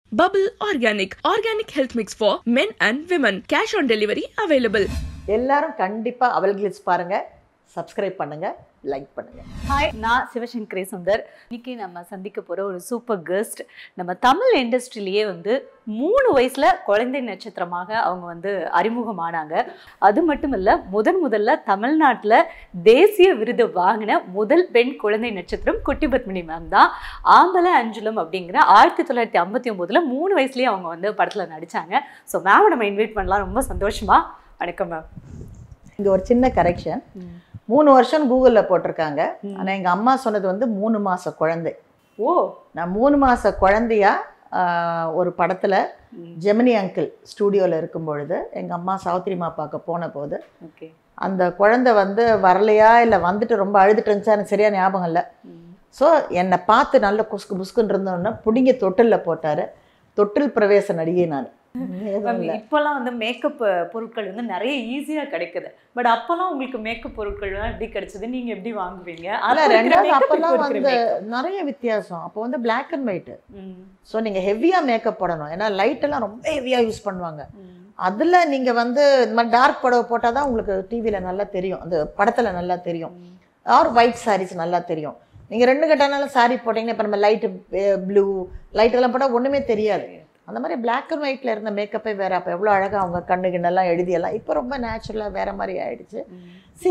Bubble Organic, organic health mix for men and women. Cash on delivery available. எல்லாரும் கண்டிப்பாக அவல் glitz பாருங்கள் subscribe பண்ணுங்கள் லைக் பண்ணுங்கள் ஹாய் நான் சிவசங்கரி சுந்தர் இன்னைக்கு நம்ம சந்திக்க போகிற ஒரு சூப்பர் கெஸ்ட் நம்ம தமிழ் இண்டஸ்ட்ரியிலேயே வந்து மூணு வயசில் குழந்தை நட்சத்திரமாக அவங்க வந்து அறிமுகமானாங்க அது மட்டும் இல்லை முதன் முதல்ல தமிழ்நாட்டில் தேசிய விருது வாங்கின முதல் பெண் குழந்தை நட்சத்திரம் குட்டி பத்மினி மேம் தான் ஆம்பல அஞ்சுலம் அப்படிங்கிற ஆயிரத்தி தொள்ளாயிரத்தி ஐம்பத்தி ஒம்போதில் மூணு வயசுலேயே அவங்க வந்து படத்தில் நடித்தாங்க ஸோ மேம் நம்ம இன்வைட் பண்ணலாம் ரொம்ப சந்தோஷமா வணக்கம் மேம் இங்கே ஒரு சின்ன கரெக்ஷன் மூணு வருஷம் கூகுளில் போட்டிருக்காங்க ஆனால் எங்கள் அம்மா சொன்னது வந்து மூணு மாத குழந்தை ஓ நான் மூணு மாத குழந்தையா ஆஹ், ஒரு படத்தில் ஜெமினி அங்கிள் ஸ்டூடியோவில் இருக்கும் பொழுது எங்கள் அம்மா சாவித்திரிமா பார்க்க போன போது ஓகே அந்த குழந்தை வந்து வரலையா இல்லை வந்துட்டு ரொம்ப அழுதுட்டு இருந்துச்சா எனக்கு சரியா ஞாபகம் இல்லை ஸோ என்னை பார்த்து நல்ல குஸ்கு புஸ்குன்னு இருந்தோன்னே பிடிங்க தொட்டிலில் போட்டார் தொட்டில் பிரவேச நடிகை நான் மேம் இப்போல்லாம் வந்து மேக்கப் பொருட்கள் வந்து நிறைய ஈஸியா கிடைக்குது பட் அப்போல்லாம் உங்களுக்கு மேக்கப் பொருட்கள் எல்லாம் எப்படி கிடைச்சது நீங்க எப்படி வாங்குவீங்க அல்ல அப்ப இருக்கிற ரெண்டாவது makeup, அப்போல்லாம் இப்போ இருக்கிற வந்து makeup. நிறைய வித்தியாசம் அப்போ வந்து Black அண்ட் ஒயிட் ம், ஸோ நீங்கள் ஹெவியாக மேக்கப் போடணும் ஏன்னா லைட் எல்லாம் ரொம்ப ஹெவியாக யூஸ் பண்ணுவாங்க ம், அதில் நீங்கள் வந்து இந்த மாதிரி டார்க் புடவை போட்டால் தான் உங்களுக்கு டிவியில் நல்லா தெரியும் அந்த படத்தில் நல்லா தெரியும் ம். ஆர் ஒயிட் sarees நல்லா தெரியும் நீங்கள் ரெண்டு கட்டானாலும் saree போட்டிங்கன்னா இப்போ நம்ம லைட்டு ப்ளூ லைட் எல்லாம் போட்டால் ஒன்றுமே தெரியாது அந்த மாதிரி Black அண்ட் ஒயிட்டில் இருந்த மேக்கப்பே வேறு அப்போ எவ்வளோ அழகாக அவங்க கண்ணு கிண்ணெல்லாம் எழுதியெல்லாம் இப்போ ரொம்ப நேச்சுரலாக வேறு மாதிரி ஆயிடுச்சு ம். சி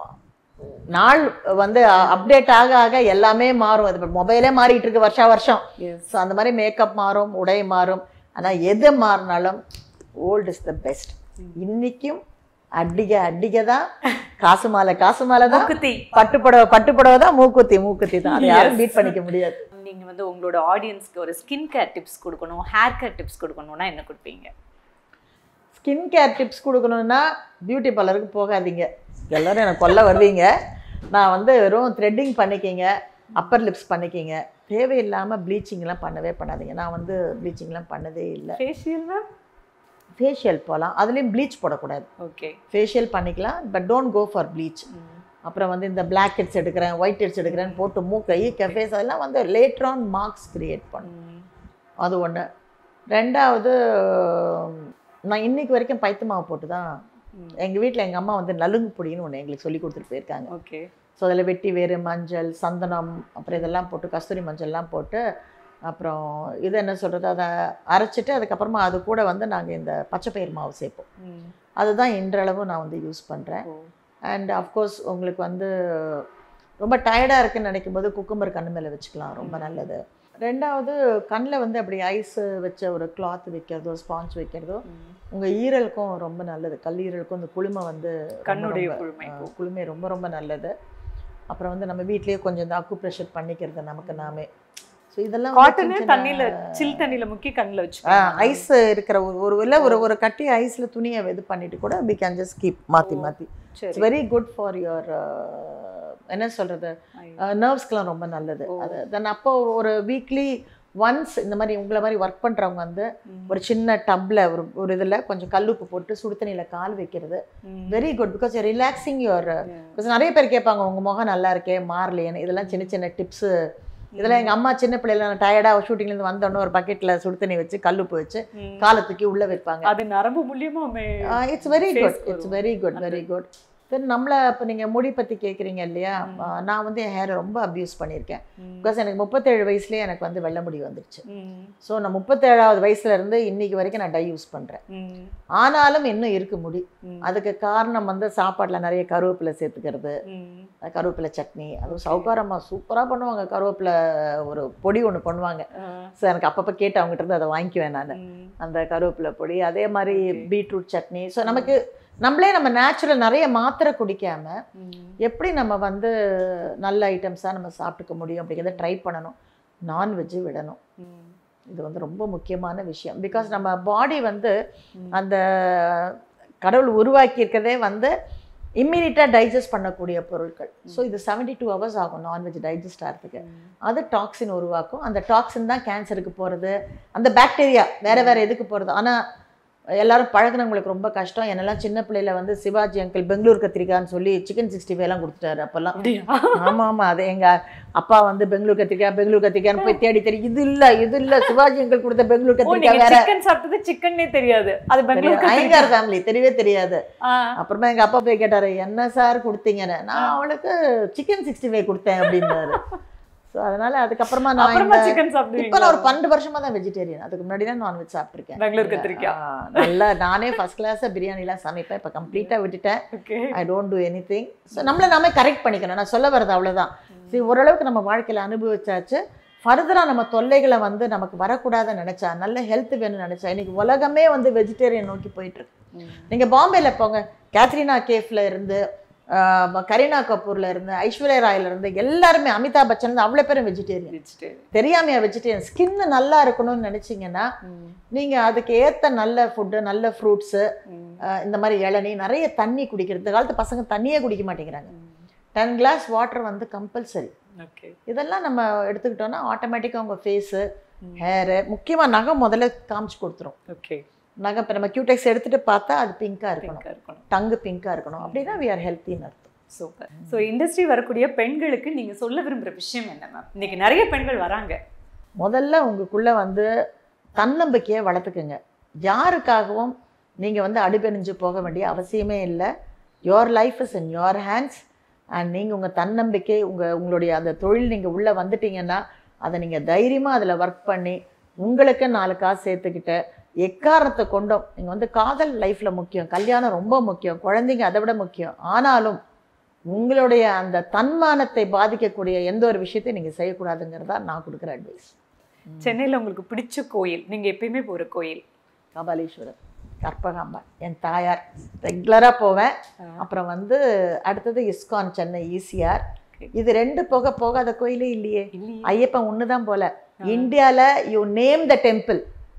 நாள் வந்து அப்டேட் ஆக ஆக எல்லாமே மாறும் இது மொபைலே மாறிட்டு இருக்கு வருஷா வருஷம் Yes. ஸோ அந்த மாதிரி மேக்கப் மாறும் உடை மாறும் ஆனால் எது மாறினாலும் ஓல்ட் இஸ் த பெஸ்ட் இன்னைக்கும் அடிக அடிக தான் காசு மாலை காசு மாலை தான் மூக்குத்தி பட்டுப்புடவை பட்டுப்புடவை தான் மூக்குத்தி மூக்குத்தி தான் அதை யாரும் Yes. பீட் பண்ணிக்க முடியாது நீங்க வந்து உங்களோட ஆடியன்ஸ்க்கு ஒரு ஸ்கின் கேர் டிப்ஸ் கொடுக்கணும் ஹேர் கேர் டிப்ஸ் கொடுக்கணும்னா என்ன கொடுப்பீங்க ஸ்கின் கேர் டிப்ஸ் கொடுக்கணும்னா பியூட்டி பார்லருக்கு போகாதீங்க எல்லாரும் எனக்கு கொல்ல வருவீங்க நான் வந்து வெறும் த்ரெட்டிங் பண்ணிக்கிங்க அப்பர் லிப்ஸ் பண்ணிக்கிங்க தேவையில்லாமல் ப்ளீச்சிங்லாம் பண்ணவே பண்ணாதீங்க நான் வந்து ப்ளீச்சிங்லாம் பண்ணதே இல்லை ஃபேஷியல் மேம் ஃபேஷியல் போகலாம் அதுலேயும் ப்ளீச் போடக்கூடாது ஓகே ஃபேஷியல் பண்ணிக்கலாம் but don't go for bleach அப்புறம் வந்து இந்த பிளாக் ஹெட்ஸ் எடுக்கிறேன் ஒயிட் ஹெட்ஸ் எடுக்கிறேன்னு போட்டு மூக்கை கெஃபேஸ் அதெல்லாம் வந்து லேட்டர் ஆன் மார்க்ஸ் கிரியேட் பண்ணும் அது ஒன்று ரெண்டாவது நான் இன்னைக்கு வரைக்கும் பைத்து மாவு போட்டு தான் எங்கள் வீட்டில் எங்கள் அம்மா வந்து நலுங்கு பொடின்னு ஒன்று எங்களுக்கு சொல்லி கொடுத்துட்டு போயிருக்காங்க ஓகே ஸோ அதில் வெட்டி வேறு மஞ்சள் சந்தனம் அப்புறம் இதெல்லாம் போட்டு கஸ்தூரி மஞ்சள்லாம் போட்டு அப்புறம் இது என்ன சொல்கிறது அதை அரைச்சிட்டு அதுக்கப்புறமா அது கூட வந்து நாங்கள் இந்த பச்சைப்பயிர் மாவு சேர்ப்போம் அதுதான் இன்றளவும் நான் வந்து யூஸ் பண்ணுறேன் அண்ட் அஃப்கோர்ஸ் உங்களுக்கு வந்து ரொம்ப டயர்டாக இருக்குன்னு நினைக்கும் போது குக்கும்பர் கண்ணு மேலே வச்சுக்கலாம் ரொம்ப நல்லது ரெண்டாவது கண்ணில் வந்து அப்படி ஐஸ் வச்ச ஒரு கிளாத் வைக்கிறதோ ஸ்பாஞ்ச் வைக்கிறதோ உங்கள் ஈரலுக்கும் ரொம்ப நல்லது கல்லீரலுக்கும் இந்த குளுமை வந்து ரொம்ப கண்ணுடைய ரொம்ப, குளுமை ஆ, குளுமை ரொம்ப ரொம்ப நல்லது அப்புறம் வந்து நம்ம வீட்லயே கொஞ்சம் இந்த அக்கு ப்ரெஷர் பண்ணிக்கிறது நமக்கு நாமே ஸோ இதெல்லாம் வந்து காட்டனே சின்ன தண்ணியில சின்ன- சில் தண்ணியில முக்கி கண்ணுல வச்சு ஐஸ் இருக்கிற ஒரு ஒரு இல்லை ஒரு ஒரு கட்டி ஐஸில் துணியை இது பண்ணிட்டு கூட வி கேன் ஜஸ்ட் கீப் மாற்றி மாற்றி சரி it's very good for your என்ன சொல்கிறது நர்வ்ஸ்க்கெலாம் ரொம்ப நல்லது ஓ. அது தென் அப்போ ஒரு வீக்லி ஒன்ஸ் இந்த மாதிரி உங்களை மாதிரி ஒர்க் பண்ணுறவங்க வந்து ம். ஒரு சின்ன டப்பில் ஒரு ஒரு இதில் கொஞ்சம் கல்லுப்பு போட்டு சுடு தண்ணியில் கால் வைக்கிறது ம். Very good because relaxing your because நிறைய பேர் கேட்பாங்க உங்கள் முகம் நல்லா இருக்கே மாறலையேன்னு இதெல்லாம் சின்ன சின்ன டிப்ஸு இதெல்லாம் எங்கள் அம்மா சின்ன பிள்ளைல டயர்டாக ஷூட்டிங்லேருந்து வந்தோடனே ஒரு பக்கெட்டில் சுடு தண்ணி வச்சு கல்லுப்பு வச்சு ம். காலை தூக்கி உள்ளே வைப்பாங்க அது நரம்பு மூலியமா மே- it's very face good it's வரும். வெரி குட் அந்த- வெரி குட் தென் நம்மளை இப்போ நீங்கள் முடி பற்றி கேட்குறீங்க இல்லையா ஆஹ் நான் வந்து என் ஹேரை ரொம்ப அப்யூஸ் பண்ணியிருக்கேன் ம். பிகாஸ் எனக்கு முப்பத்தேழு வயசுலேயே எனக்கு வந்து வெள்ளை முடி வந்துருச்சு ம். ஸோ நான் முப்பத்தேழாவது வயசுல இருந்து இன்னைக்கு வரைக்கும் நான் டை யூஸ் பண்ணுறேன் ம். ஆனாலும் இன்னும் இருக்கு முடி ம். அதுக்கு காரணம் வந்து சாப்பாட்டில் நிறைய கருவேப்பிலை சேர்த்துக்கிறது ம். கருவேப்பிலை சட்னி அதுவும் சவுக்காரம்மா சூப்பராக பண்ணுவாங்க கருவேப்பிலை ஒரு பொடி ஒன்று பண்ணுவாங்க ஆ. ஸோ எனக்கு அப்பப்போ கேட்டு அவங்ககிட்ட இருந்து அதை வாங்கிக்குவேன் நான் ம். அந்த கருவேப்பிலை பொடி அதே மாதிரி Okay. பீட்ரூட் சட்னி ஸோ நமக்கு நம்மளே நம்ம நேச்சுரல் நிறைய மாத்திரை குடிக்காம ம். எப்படி நம்ம வந்து நல்ல ஐட்டம்ஸாக நம்ம சாப்பிட்டுக்க முடியும் அப்படிங்கிறத ட்ரை பண்ணணும் நான்வெஜ்ஜு விடணும் ம். இது வந்து ரொம்ப முக்கியமான விஷயம் பிகாஸ் நம்ம பாடி வந்து ம். அந்த கடவுள் உருவாக்கி இருக்கதே வந்து இம்மீடியட்டாக டைஜஸ்ட் பண்ணக்கூடிய பொருட்கள் ஸோ இது செவன்டி டூ ஹவர்ஸ் ஆகும் நான்வெஜ் டைஜஸ்ட் ஆகிறதுக்கு அது டாக்ஸின் உருவாக்கும் அந்த டாக்ஸின் தான் கேன்சருக்கு போகிறது அந்த பாக்டீரியா வேற வேற எதுக்கு போகிறது ஆனால் எல்லாரும் பழகுனவங்களுக்கு ரொம்ப கஷ்டம் என்னெல்லாம் சின்ன பிள்ளையில வந்து சிவாஜி அங்கிள் பெங்களூர் கத்திரிக்கான்னு சொல்லி சிக்கன் சிக்ஸ்டி ஃபைவ்லாம் கொடுத்துட்டாரு அப்போல்லாம் அப்படியா ஆமா ஆமா அது எங்க அப்பா வந்து பெங்களூர் கத்திரிக்காய் பெங்களூர் கத்திரிக்காய்னு போய் தேடி தேடி இது இல்ல இது இல்ல சிவாஜி அங்கிள் கொடுத்த பெங்களூர் ஓ கத்திரிக்காய் நீங்க வேற சிக்கன் சாப்பிட்டது சிக்கன்னே தெரியாது அது பெங்களூர் ஐங்கார் ஃபேமிலி தெரியவே தெரியாது ஆ அப்புறமா எங்க அப்பா போய் கேட்டாரு என்ன சார் கொடுத்தீங்கன்னு நான் அவளுக்கு சிக்கன் சிக்ஸ்டி ஃபைவ் கொடுத்தேன் அப்படின்னாரு ஸோ அதனால அதுக்கப்புறமா நான் அப்புறமா இந்த- சிக்கன் இப்ப நான் சாப்பிடுவீங்களா ஒரு பன்னெண்டு வருஷமா தான் வெஜிடேரியன் அதுக்கு முன்னாடி தான் நான்வெஜ் சாப்பிட்டுருக்கேன் பெங்களூர் கத்திரிக்காய். ஆ, நல்லா நானே ஃபர்ஸ்ட் கிளாஸ் பிரியாணிலாம் சமைப்பேன் இப்போ கம்ப்ளீட்டா விட்டுட்டேன் okay I don't do anything so நம்மளை நாமே கரெக்ட் பண்ணிக்கணும் நான் சொல்ல வர்றது அவ்வளவுதான் சரி ஓரளவுக்கு நம்ம வாழ்க்கையில அனுபவிச்சாச்சு ஃபர்தராக நம்ம தொல்லைகளை வந்து நமக்கு வரக்கூடாதுன்னு நினைச்சா நல்ல ஹெல்த் வேணும்னு நினைச்சா இன்னைக்கு உலகமே வந்து வெஜிடேரியன் நோக்கி போயிட்டு இருக்கு நீங்க பாம்பேல போங்க கேத்ரினா கேஃப்ல இருந்து ஆஹ், கரீனா கபூர்ல இருந்து ஐஸ்வர்யா ராயில இருந்து எல்லாருமே அமிதாப் பச்சன் இருந்து அவ்வளோ பேரும் வெஜிடேரியன் வெஜிடேரியன் தெரியாமையா வெஜிடேரியன் ஸ்கின் நல்லா இருக்கணும்னு நினைச்சீங்கன்னா நீங்க அதுக்கு ஏத்த நல்ல ஃபுட்டு நல்ல ஃப்ரூட்ஸு இந்த மாதிரி இளநீ நிறைய தண்ணி குடிக்கிறது இந்த காலத்து பசங்க தண்ணியே குடிக்க மாட்டேங்கிறாங்க டென் கிளாஸ் வாட்டர் வந்து கம்பல்சரி ஓகே இதெல்லாம் நம்ம எடுத்துக்கிட்டோம்னா ஆட்டோமேட்டிக்காக உங்கள் ஃபேஸு ஹேரு முக்கியமாக நகம் முதல்ல காமிச்சு கொடுத்துரும் ஓகே நகை இப்போ நம்ம கியூடெக்ஸ் எடுத்துட்டு பார்த்தா அது பிங்காக இருக்கணும் பிங்கா இருக்கணும் டங்கு பிங்காக இருக்கணும் அப்படின்னா வி ஆர் ஹெல்த்தின்னு அர்த்தம் சூப்பர் ஸோ இண்டஸ்ட்ரி வரக்கூடிய பெண்களுக்கு நீங்க சொல்ல விரும்புற விஷயம் என்ன மேம் இன்னைக்கு நிறைய பெண்கள் வராங்க முதல்ல உங்களுக்குள்ள வந்து தன்னம்பிக்கையை வளர்த்துக்குங்க யாருக்காகவும் நீங்கள் வந்து அடிபணிஞ்சு போக வேண்டிய அவசியமே இல்லை your life is in your hands and நீங்கள் உங்கள் தன்னம்பிக்கை உங்கள் உங்களுடைய அந்த தொழில் நீங்கள் உள்ளே வந்துட்டீங்கன்னா அதை நீங்கள் தைரியமாக அதில் ஒர்க் பண்ணி உங்களுக்கு நாலு காசு சேர்த்துக்கிட்டு எக்காரணத்தை கொண்டும் நீங்கள் வந்து காதல் லைஃப்பில் முக்கியம் கல்யாணம் ரொம்ப முக்கியம் குழந்தைங்க அதை விட முக்கியம் ஆனாலும் உங்களுடைய அந்த தன்மானத்தை பாதிக்கக்கூடிய எந்த ஒரு விஷயத்தையும் நீங்கள் செய்யக்கூடாதுங்கிறதா நான் கொடுக்குற அட்வைஸ் சென்னையில உங்களுக்கு பிடிச்ச கோயில் நீங்க எப்பயுமே போற கோயில் கபாலீஸ்வரர் கற்பகாம்பா என் தாயார் ரெகுலராக போவேன் அப்புறம் வந்து அடுத்தது இஸ்கான் சென்னை ஈசிஆர் இது ரெண்டு போக போகாத கோயிலே இல்லையே இல்லையே ஐயப்பன் ஒன்று தான் போல இந்தியாவில் you name the temple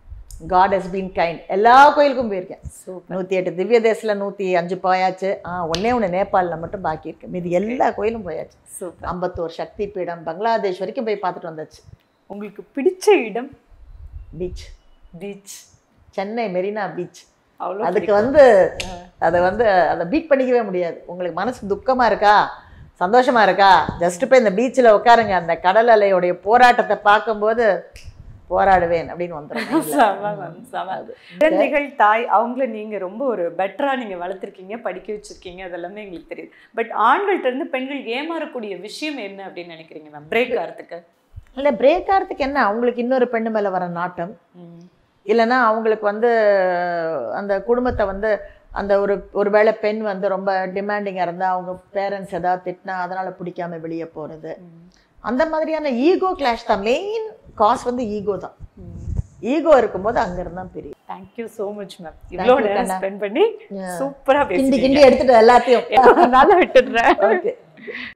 God has been kind எல்லா கோயிலுக்கும் போயிருக்கேன் சூப்பர் நூற்றி எட்டு திவ்ய தேசில் நூற்றி அஞ்சு போயாச்சு ஆ ஒன்றே ஒன்று நேபாளில் மட்டும் பாக்கி இருக்கு மீதி எல்லா கோயிலும் போயாச்சு சூப்பர் ஐம்பத்தோர் சக்தி பீடம் பங்களாதேஷ் வரைக்கும் போய் பார்த்துட்டு வந்தாச்சு உங்களுக்கு பிடிச்ச இடம் beach beach Chennai Marina beach அவ்வளோ அதுக்கு வந்து அதை வந்து அதை பீட் பண்ணிக்கவே முடியாது உங்களுக்கு மனசு துக்கமா இருக்கா சந்தோஷமா இருக்கா ஜஸ்ட் போய் இந்த பீச்சில் உட்காருங்க அந்த கடல் அலையோடைய போராட்டத்தை பார்க்கும்போது போராடுவேன் அப்படின்னு வந்துடும் செம மேம் செம குழந்தைகள் தாய் அவங்கள நீங்க ரொம்ப ஒரு பெட்டரா நீங்க வளர்த்துருக்கீங்க படிக்க வச்சிருக்கீங்க அதெல்லாமே எங்களுக்கு தெரியுது பட் ஆண்கள்ட்ட இருந்து பெண்கள் ஏமாறக்கூடிய விஷயம் என்ன அப்படின்னு நினைக்கிறீங்க மேம் பிரேக் ஆகிறதுக்கு இல்லை பிரேக் ஆகிறதுக்கு என்ன அவங்களுக்கு இன்னொரு பெண்ணு மேலே வர நாட்டம் இல்லைன்னா அவங்களுக்கு வந்து அந்த குடும்பத்தை வந்து அந்த ஒரு ஒரு வேளை பெண் வந்து ரொம்ப டிமாண்டிங்காக இருந்தால் அவங்க பேரண்ட்ஸ் ஏதாவது திட்டினா அதனால் பிடிக்காம வெளியே போகிறது அந்த மாதிரியான ஈகோ கிளாஷ் தான் மெயின் காஸ் வந்து ஈகோ தான் ஈகோ இருக்கும்போது அங்கிருந்து தான் பிரியும் தேங்க்யூ ஸோ மச் மேம் இவ்வளோ you, நேரம் கண்ணா. ஸ்பெண்ட் பண்ணி Yeah. சூப்பரா கிண்டி பேசிட்டீங்க கிண்டி எடுத்துட்டு எல்லாத்தையும் அதனால விட்டுடுறேன் ஓகே